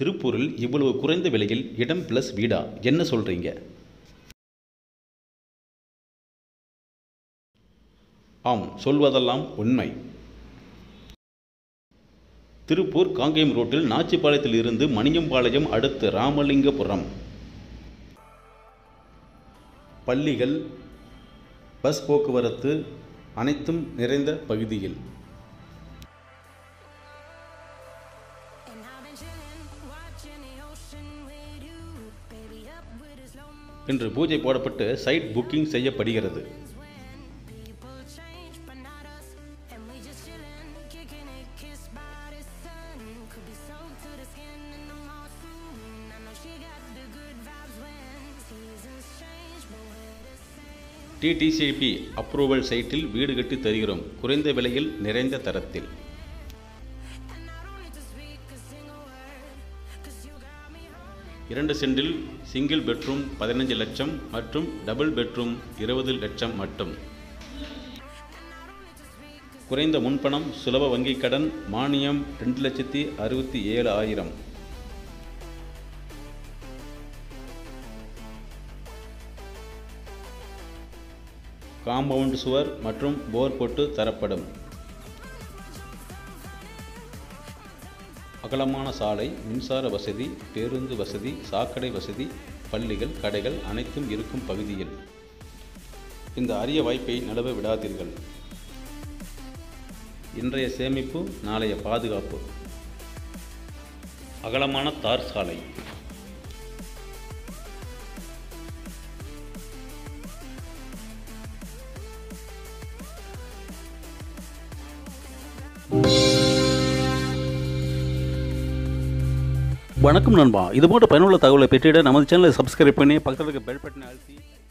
திருப்பூரில் இவ்வளவு குறைந்த விலையில் இடம் ப்ளஸ் வீடா என்ன சொல்கிறீங்க ஆம் சொல்வதெல்லாம் உண்மை திருப்பூர் காங்கேயம் ரோட்டில் நாச்சிபாளையத்தில் இருந்து மணியம்பாளையம் அடுத்து ராமலிங்கபுரம் பள்ளிகள் பஸ் போக்குவரத்து அனைத்தும் நிறைந்த பகுதியில் And I've been chillin', watching the ocean with you. Baby, up with a slow mo. இன்று பூஜை போடப்பட்டு சைட் புக்கிங் செய்யப்படுகிறது People change, but not us. And we just chillin', kicking it, kissed by the sun. Could be soaked to the skin in the monsoon. I know she got the good vibes when seasons change, but we're the same. DTCP approval சைட்டில் வீடு கட்டி தருகிறோம் குறைந்த விலையில் நிறைந்த தரத்தில் And I don't need to speak a single word, 'cause you got me holding. இரண்டு சென்டில் single bedroom பதினஞ்சு லட்சம் மற்றும் டபுள் பெட்ரூம் இருபது லட்சம் மட்டும் குறைந்த முன்பணம் சுலப வங்கிக் கடன் மானியம் ரெண்டு லட்சத்தி அறுபத்தி ஏழு ஆயிரம் காம்பவுண்ட் சுவர் மற்றும் போர் போட்டு தரப்படும் அகலமான சாலை மின்சார வசதி பேருந்து வசதி சாக்கடை வசதி பள்ளிகள் கடைகள் அனைத்தும் இருக்கும் பகுதியில் இந்த அரிய வாய்ப்பை நழுவ விடாதீர்கள் இன்றைய சேமிப்பு நாளைய பாதுகாப்பு அகலமான தார் சாலை வணக்கம் நண்பா இது போன்ற பயனுள்ள தகவலை பெற்றிட நமது சேனலை சப்ஸ்கிரைப் பண்ணி பக்கத்தில் இருக்க பெல் பட்டனை அழுத்தி